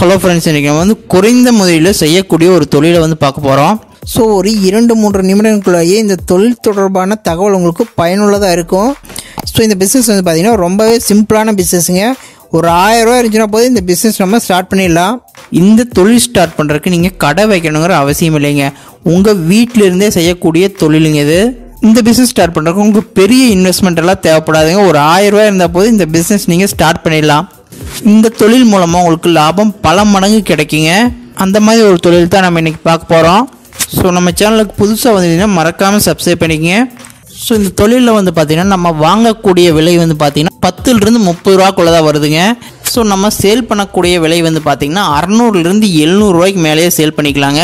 hello friends இன்றைக்கி நம்ம வந்து குறைந்த முதலில் செய்யக்கூடிய ஒரு தொழிலை வந்து பார்க்க போகிறோம் ஸோ ஒரு இரண்டு மூன்று நிமிடங்களுக்குள்ளேயே இந்த தொழில் தொடர்பான தகவல் உங்களுக்கு பயனுள்ளதாக இருக்கும் ஸோ இந்த பிஸ்னஸ் வந்து பார்த்திங்கன்னா ரொம்பவே சிம்பிளான பிஸ்னஸுங்க ஒரு ஆயிரம் ரூபாய் இருந்துச்சுன்னா போது இந்த பிஸ்னஸ் நம்ம ஸ்டார்ட் பண்ணிடலாம் இந்த தொழில் ஸ்டார்ட் பண்ணுறதுக்கு நீங்கள் கடை வைக்கணுங்கிற அவசியம் இல்லைங்க உங்கள் வீட்டில இருந்தே செய்யக்கூடிய தொழிலுங்க இது இந்த பிஸ்னஸ் ஸ்டார்ட் பண்ணுறதுக்கு உங்களுக்கு பெரிய இன்வெஸ்ட்மெண்ட் எல்லாம் தேவைப்படாதுங்க ஒரு ஆயிரம் ரூபாய் இருந்தால் போது இந்த பிஸ்னஸ் நீங்கள் ஸ்டார்ட் பண்ணிடலாம் இந்த தொழில் மூலமாக உங்களுக்கு லாபம் பல மடங்கு கிடைக்குங்க அந்த மாதிரி ஒரு தொழில் தான் நம்ம இன்றைக்கி பார்க்க போகிறோம் ஸோ நம்ம சேனலுக்கு புதுசாக வந்தீங்கன்னா மறக்காமல் சப்ஸ்கிரைப் பண்ணிக்கங்க ஸோ இந்த தொழிலில் வந்து பார்த்திங்கன்னா நம்ம வாங்கக்கூடிய விலை வந்து பார்த்திங்கன்னா பத்துலேருந்து முப்பது ரூபாக்குள்ளே தான் வருதுங்க ஸோ நம்ம சேல் பண்ணக்கூடிய விலை வந்து பார்த்திங்கன்னா அறநூறுலேருந்து எழுநூறுவாய்க்கு மேலேயே சேல் பண்ணிக்கலாங்க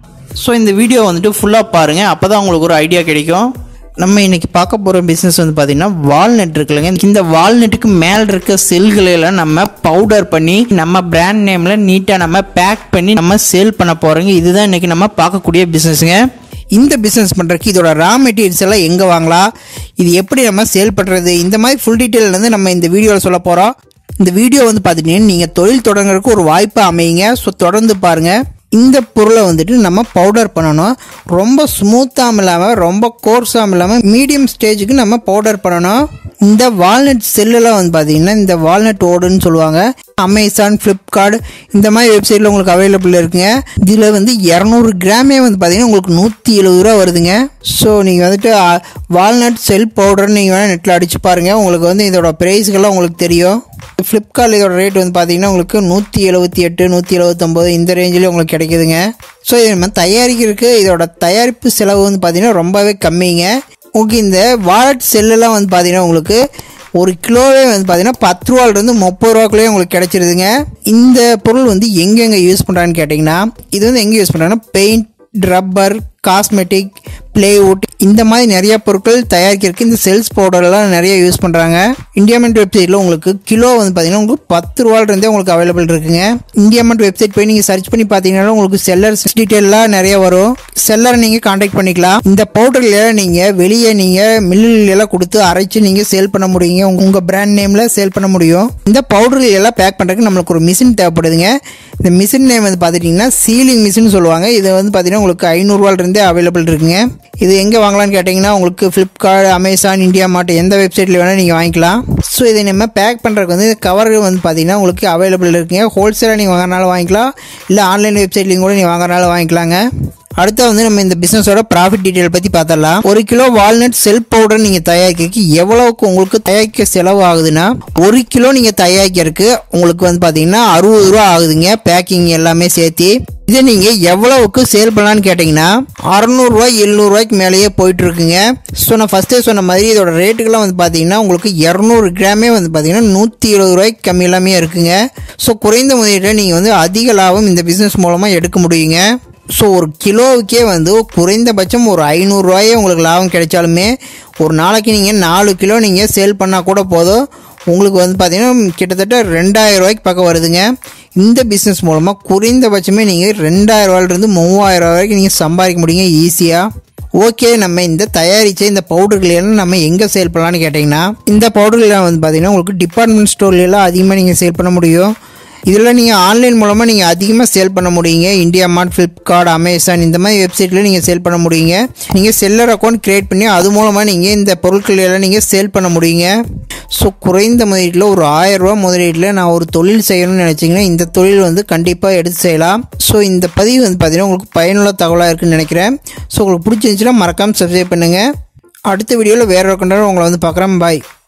ஸோ இந்த வீடியோ வந்துட்டு ஃபுல்லாக பாருங்கள் அப்போ தான் உங்களுக்கு ஒரு ஐடியா கிடைக்கும் நம்ம இன்னைக்கு பார்க்க போகிற பிஸ்னஸ் வந்து பார்த்திங்கன்னா வால்நட் இருக்குல்லங்க இந்த வால்நட்டுக்கு மேலே இருக்க செல்களை எல்லாம் நம்ம பவுடர் பண்ணி நம்ம பிராண்ட் நேமில் நீட்டாக நம்ம பேக் பண்ணி நம்ம சேல் பண்ண போகிறோங்க இதுதான் இன்றைக்கி நம்ம பார்க்கக்கூடிய பிஸ்னஸுங்க இந்த பிஸ்னஸ் பண்ணுறதுக்கு இதோட ரா மெட்டீரியல்ஸ் எல்லாம் எங்கே வாங்கலாம் இது எப்படி நம்ம சேல் பண்ணுறது இந்த மாதிரி ஃபுல் டீட்டெயில் வந்து நம்ம இந்த வீடியோவில் சொல்ல போகிறோம் இந்த வீடியோ வந்து பார்த்துட்டீங்கன்னா நீங்கள் தொழில் தொடங்குறதுக்கு ஒரு வாய்ப்பு அமையுங்க ஸோ தொடர்ந்து பாருங்கள் இந்த பொருளை வந்துட்டு நம்ம பவுடர் பண்ணணும் ரொம்ப ஸ்மூத்தாகவும் இல்லாமல் ரொம்ப கோர்ஸாகவும் இல்லாமல் மீடியம் ஸ்டேஜுக்கு நம்ம பவுடர் பண்ணணும் இந்த வால்நட் செல்லுலாம் வந்து பார்த்தீங்கன்னா இந்த வால்நட் ஓடுன்னு சொல்லுவாங்க அமேசான் ஃப்ளிப்கார்ட் இந்த மாதிரி வெப்சைட்டில் உங்களுக்கு அவைலபிள் இருக்குங்க இதில் வந்து இரநூறு கிராமே வந்து பார்த்தீங்கன்னா உங்களுக்கு நூற்றி எழுபது ரூபா வருதுங்க ஸோ நீங்கள் வந்துட்டு வால்நட் செல் பவுடர் நீங்கள் வேணால் நெட்டில் அடிச்சு பாருங்கள் உங்களுக்கு வந்து இதோட ப்ரைஸ்கெல்லாம் உங்களுக்கு தெரியும் ஃப்ளிப்கார்ட் இதோட ரேட் வந்து பார்த்தீங்கன்னா உங்களுக்கு நூற்றி எழுபத்தி எட்டு நூற்றி எழுபத்தொம்போது இந்த ரேஞ்சில் உங்களுக்கு கிடைக்குதுங்க ஸோ இது நம்ம தயாரிக்கிறதுக்கு இதோட தயாரிப்பு செலவு வந்து பார்த்தீங்கன்னா ரொம்பவே கம்மிங்க உங்களுக்கு இந்த வாலட் செல்லெல்லாம் வந்து பார்த்தீங்கன்னா உங்களுக்கு ஒரு கிலோவே வந்து பார்த்தீங்கன்னா பத்து ரூபாலேருந்து முப்பது ரூபாக்குள்ளேயே உங்களுக்கு கிடைச்சிருதுங்க இந்த பொருள் வந்து எங்கெங்கே யூஸ் பண்ணுறான்னு கேட்டிங்கன்னா இது வந்து எங்கே யூஸ் பண்ணுறாங்கன்னா பெயிண்ட் ரப்பர் காஸ்மெட்டிக் பிளேவுட் இந்த மாதிரி நிறைய பொருட்கள் தயாரிக்கிறதுக்கு இந்த செல்ஸ் பவுடர்லாம் நிறைய யூஸ் பண்ணுறாங்க இந்தியாமெண்ட் வெப்சைட்டில் உங்களுக்கு கிலோ வந்து பார்த்தீங்கன்னா உங்களுக்கு பத்து ரூபாயிலிருந்தே உங்களுக்கு அவைலபிள் இருக்குங்க இந்தியாமெண்ட் வெப்சைட் போய் நீங்கள் சர்ச் பண்ணி பார்த்தீங்கன்னா உங்களுக்கு செல்லர்ஸ் டீட்டெயிலாம் நிறைய வரும் செல்லரை நீங்கள் காண்டாக்ட் பண்ணிக்கலாம் இந்த பவுடரில் நீங்கள் வெளியே நீங்கள் மில்லில் எல்லாம் கொடுத்து அரைச்சு நீங்கள் சேல் பண்ண முடியுங்க உங்கள் பிராண்ட் நேமில் சேல் பண்ண முடியும் இந்த பவுடர் எல்லாம் பேக் பண்ணுறதுக்கு நம்மளுக்கு ஒரு மிஷின் தேவைப்படுதுங்க இந்த மிஷின் நேம் வந்து பார்த்துட்டிங்கன்னா சீலிங் மிஷின் சொல்லுவாங்க இது வந்து பார்த்தீங்கன்னா உங்களுக்கு ஐநூறுரூவாலிருந்தே அவைலபிள் இருக்குங்க இது எங்கே வாங்கலாம்னு கேட்டிங்கன்னா உங்களுக்கு ஃப்ளிப்கார்ட் அமேசான் இந்தியா மார்ட் எந்த வெப்சைட்டில் வேணால் நீங்கள் வாங்கிக்கலாம் ஸோ இதை நம்ம பேக் பண்ணுறதுக்கு வந்து கவர் வந்து பார்த்தீங்கன்னா உங்களுக்கு அவைலபிள் இருக்குங்க ஹோல்சேலாக நீங்கள் வாங்குறனாலும் வாங்கிக்கலாம் இல்லை ஆன்லைன் வெப்சைட்லேயும் கூட நீங்கள் வாங்குறனாலும் வாங்கிக்கலாங்க அடுத்து வந்து நம்ம இந்த பிசினஸோட ப்ராஃபிட் டீடைல் பற்றி பார்த்தரலாம் ஒரு கிலோ வால்நட் செல் பவுடர் நீங்கள் தயாரிக்கிறதுக்கு எவ்வளவுக்கு உங்களுக்கு தயாரிக்க செலவு ஆகுதுன்னா ஒரு கிலோ நீங்கள் தயாரிக்கிறதுக்கு உங்களுக்கு வந்து பார்த்தீங்கன்னா அறுபது ரூபா ஆகுதுங்க பேக்கிங் எல்லாமே சேர்த்து இதை நீங்கள் எவ்வளவுக்கு சேல் பண்ணலான்னு கேட்டிங்கன்னா அறநூறுவா எழுநூறுவாய்க்கு மேலேயே போயிட்டு இருக்குங்க ஸோ நான் ஃபஸ்ட்டே சொன்ன மாதிரி இதோட ரேட்டுக்கெல்லாம் வந்து பார்த்தீங்கன்னா உங்களுக்கு இரநூறு கிராமே வந்து பார்த்தீங்கன்னா நூற்றி இருபது ரூபாய்க்கு கம்மி எல்லாமே இருக்குங்க ஸோ குறைந்த முதலீட்டில் நீங்கள் வந்து அதிக லாபம் இந்த பிஸ்னஸ் மூலமாக எடுக்க முடியுங்க ஸோ ஒரு கிலோவுக்கே வந்து குறைந்தபட்சம் ஒரு ஐநூறுரூவாயே உங்களுக்கு லாபம் கிடைச்சாலுமே ஒரு நாளைக்கு நீங்கள் நாலு கிலோ நீங்கள் சேல் பண்ணால் கூட போதும் உங்களுக்கு வந்து பார்த்தீங்கன்னா கிட்டத்தட்ட ரெண்டாயிரம் ரூபாய்க்கு பக்கம் வருதுங்க இந்த பிஸ்னஸ் மூலமாக குறைந்தபட்சமே நீங்கள் ரெண்டாயிரம் ரூபாயிலிருந்து மூவாயிரம் ரூபாய் வரைக்கும் நீங்கள் சம்பாதிக்க முடியுங்க ஈஸியாக ஓகே நம்ம இந்த தயாரித்த இந்த பவுடர்களெல்லாம் நம்ம எங்கே சேல் பண்ணலான்னு கேட்டிங்கன்னா இந்த பவுடர்கள்லாம் வந்து பார்த்தீங்கன்னா உங்களுக்கு டிபார்ட்மெண்ட் ஸ்டோர்லாம் அதிகமாக நீங்கள் சேல் பண்ண முடியும் இதில் நீங்கள் ஆன்லைன் மூலமாக நீங்கள் அதிகமாக சேல் பண்ண முடியுங்க இந்தியா மார்ட் ஃப்ளிப்கார்ட் அமேசான் இந்த மாதிரி வெப்சைட்டில் நீங்கள் சேல் பண்ண முடியுங்க நீங்கள் செல்லர் அக்கௌண்ட் க்ரியேட் பண்ணி அது மூலமாக நீங்கள் இந்த பொருட்கள் எல்லாம் நீங்கள் சேல் பண்ண முடியுங்க ஸோ குறைந்த முதலீட்டில் ஒரு ஆயிரம் ரூபா முதலீட்டில் நான் ஒரு தொழில் செய்யணும்னு நினச்சிங்கன்னா இந்த தொழில் வந்து கண்டிப்பாக எடுத்து செய்யலாம் ஸோ இந்த பதிவு வந்து பார்த்திங்கன்னா உங்களுக்கு பயனுள்ள தகவலாக இருக்குன்னு நினைக்கிறேன் ஸோ உங்களுக்கு பிடிச்சிருந்துச்சுன்னா மறக்காமல் சப்ஸ்கிரைப் பண்ணுங்கள் அடுத்த வீடியோவில் வேற ஒரு கண்டனம் உங்களை வந்து பார்க்குறேன் பாய்